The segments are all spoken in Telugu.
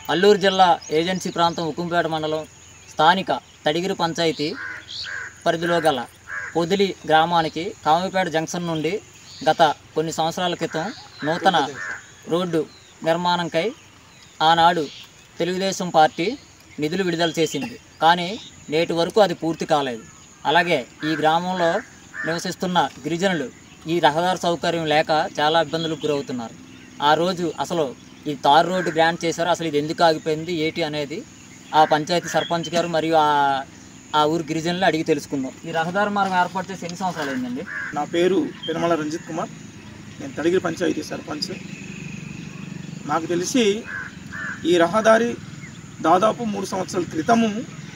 అల్లూరు జిల్లా ఏజెన్సీ ప్రాంతం ఉక్కుంపేట మండలం స్థానిక తడిగిరి పంచాయతీ పరిధిలో గల పొదిలి గ్రామానికి కామిపేట జంక్షన్ నుండి గత కొన్ని సంవత్సరాల క్రితం నూతన రోడ్డు నిర్మాణంకై ఆనాడు తెలుగుదేశం పార్టీ నిధులు విడుదల చేసింది కానీ నేటి వరకు అది పూర్తి కాలేదు అలాగే ఈ గ్రామంలో నివసిస్తున్న గిరిజనులు ఈ రహదారి సౌకర్యం లేక చాలా ఇబ్బందులకు గురవుతున్నారు ఆ రోజు అసలు ఈ తారు రోడ్డు గ్రాంట్ చేశారు అసలు ఇది ఎందుకు ఆగిపోయింది ఏంటి అనేది ఆ పంచాయతీ సర్పంచ్ గారు మరియు ఆ ఆ ఊరు గిరిజనులు అడిగి తెలుసుకుందాం ఈ రహదారి మార్గం ఏర్పాటు చేసి ఎన్ని సంవత్సరాలు అయిందండి నా పేరు పెనమల రంజిత్ కుమార్ నేను తడిగిరి పంచాయతీ సర్పంచ్ నాకు తెలిసి ఈ రహదారి దాదాపు మూడు సంవత్సరాల క్రితము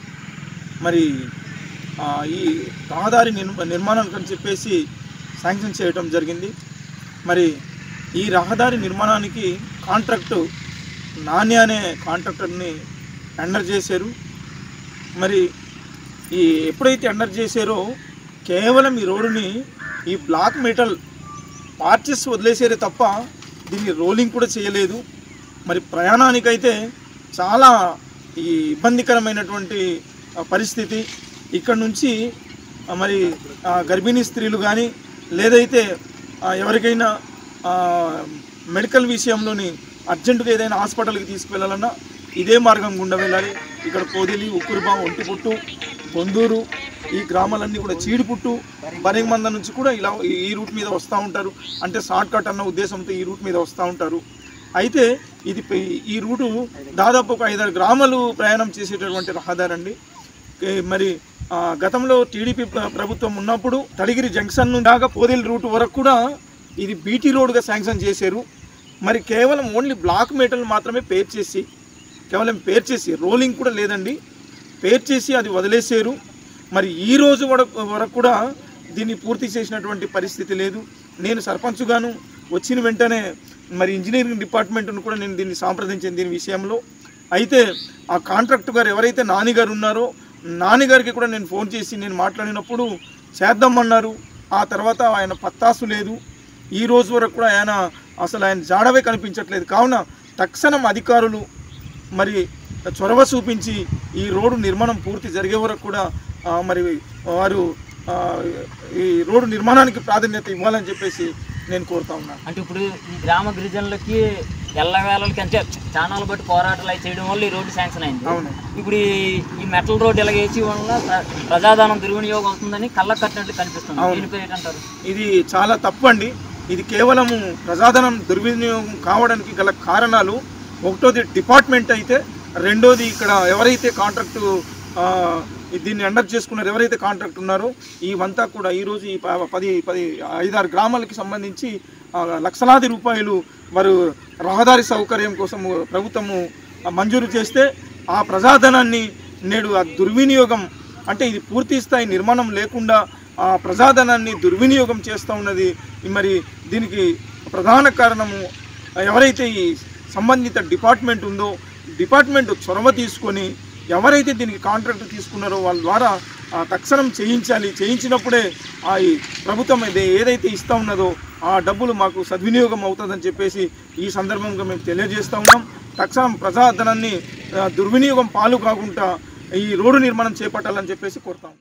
మరి ఆ, ఈ రహదారి నిర్మ నిర్మాణానికి అని చెప్పేసి శాంక్షన్ చేయడం జరిగింది మరి ఈ రహదారి నిర్మాణానికి కాంట్రాక్టు నాణ్య అనే కాంట్రాక్టర్ని టెండర్ చేశారు మరి ఈ ఎప్పుడైతే టెండర్ చేశారో కేవలం ఈ రోడ్డుని ఈ బ్లాక్ మెటల్ పార్చెస్ వదిలేసారే తప్ప దీన్ని రోలింగ్ కూడా చేయలేదు మరి ప్రయాణానికైతే చాలా ఈ ఇబ్బందికరమైనటువంటి ఆ, పరిస్థితి ఇక్కడ నుంచి ఆ, మరి ఆ, గర్భిణీ స్త్రీలు కానీ లేదైతే ఆ, ఎవరికైనా ఆ, మెడికల్ విషయంలోని అర్జెంటుగా ఏదైనా హాస్పిటల్కి తీసుకువెళ్ళాలన్నా ఇదే మార్గం గుండా వెళ్ళాలి ఇక్కడ కోదిలి ఉక్కురుబా ఒంటిపుట్టు బొందూరు ఈ గ్రామాలన్నీ కూడా చీడిపుట్టు బరిగమంద నుంచి కూడా ఇలా ఈ- ఈ రూట్ మీద వస్తూ ఉంటారు అంటే షార్ట్ కట్ అన్న ఉద్దేశంతో ఈ రూట్ మీద వస్తూ ఉంటారు అయితే ఇది పై- ఈ రూటు దాదాపు ఒక ఐదారు గ్రామాలు ప్రయాణం చేసేటటువంటి రహదారి అండి ఏ, మరి ఆ, గతంలో టీడీపీ ప్ర- ప్రభుత్వం ఉన్నప్పుడు తడిగిరి జంక్షన్ నుండి దాకా పోదిల్ రూట్ వరకు కూడా ఇది బీటీ రోడ్గా శాంక్షన్ చేశారు మరి కేవలం ఓన్లీ బ్లాక్ మెటల్ మాత్రమే పేర్ చేసి కేవలం పేర్ చేసి రోలింగ్ కూడా లేదండి పేర్ చేసి అది వదిలేసారు మరి ఈ రోజు వరకు వరకు కూడా దీన్ని పూర్తి చేసినటువంటి పరిస్థితి లేదు నేను సర్పంచ్గాను వచ్చిన వెంటనే మరి ఇంజనీరింగ్ డిపార్ట్మెంట్ను కూడా నేను దీన్ని సంప్రదించాను దీని విషయంలో అయితే ఆ కాంట్రాక్ట్ గారు ఎవరైతే నాని గారు ఉన్నారో నాని గారికి కూడా నేను ఫోన్ చేసి నేను మాట్లాడినప్పుడు చేద్దామన్నారు ఆ తర్వాత ఆయన పత్తాసు లేదు ఈ రోజు వరకు కూడా ఆయన అసలు ఆయన జాడవే కనిపించట్లేదు కావున తక్షణం అధికారులు మరి చొరవ చూపించి ఈ రోడ్డు నిర్మాణం పూర్తి జరిగే వరకు కూడా ఆ, మరి వారు ఆ, ఈ రోడ్డు నిర్మాణానికి ప్రాధాన్యత ఇవ్వాలని చెప్పేసి నేను కోరుతా ఉన్నాను అంటే ఇప్పుడు ఈ గ్రామ గిరిజనులకి ఎల్లవేళలకి అంటే చానాలు బట్టి పోరాటాలు అవి చేయడం వల్ల ఈ రోడ్డు శాంక్షన్ అయింది అవును ఇప్పుడు ఈ ఈ మెటల్ రోడ్ ఇలా వేసి వల్ల ప్ర- ప్రజాధనం దుర్వినియోగం అవుతుందని కళ్ళకు కట్టినట్లు కనిపిస్తుంది అవును. దీనిపై ఏంటంటారు ఇది చాలా తప్పు అండి ఇది కేవలము ప్రజాధనం దుర్వినియోగం కావడానికి గల కారణాలు ఒకటోది డిపార్ట్మెంట్ అయితే రెండోది ఇక్కడ ఎవరైతే కాంట్రాక్టు ఆ, దీన్ని అండర్ చేసుకున్నారు ఎవరైతే కాంట్రాక్ట్ ఉన్నారో ఇవంతా కూడా ఈరోజు ఈ ప- పది పది ఐదారు గ్రామాలకి సంబంధించి ఆ, లక్షలాది రూపాయలు వారు రహదారి సౌకర్యం కోసం ప్రభుత్వము మంజూరు చేస్తే ఆ ప్రజాధనాన్ని నేడు ఆ దుర్వినియోగం అంటే ఇది పూర్తి స్థాయి నిర్మాణం లేకుండా ఆ ప్రజాధనాన్ని దుర్వినియోగం చేస్తూ ఉన్నది మరి దీనికి ప్రధాన కారణము ఎవరైతే ఈ సంబంధిత డిపార్ట్మెంట్ ఉందో డిపార్ట్మెంట్ చొరవ తీసుకొని ఎవరైతే దీనికి కాంట్రాక్ట్ తీసుకున్నారో వాళ్ళ ద్వారా ఆ తక్షణం చేయించాలి చేయించినప్పుడే ఆ ఈ ప్రభుత్వం ఏదై- ఏదైతే ఇస్తూ ఉన్నదో ఆ డబ్బులు మాకు సద్వినియోగం అవుతుందని చెప్పేసి ఈ సందర్భంగా మేము తెలియజేస్తూ ఉన్నాం తక్షణం ప్రజాధనాన్ని ఆ, దుర్వినియోగం పాలు కాకుండా ఈ రోడ్డు నిర్మాణం చేపట్టాలని చెప్పేసి కోరుతాం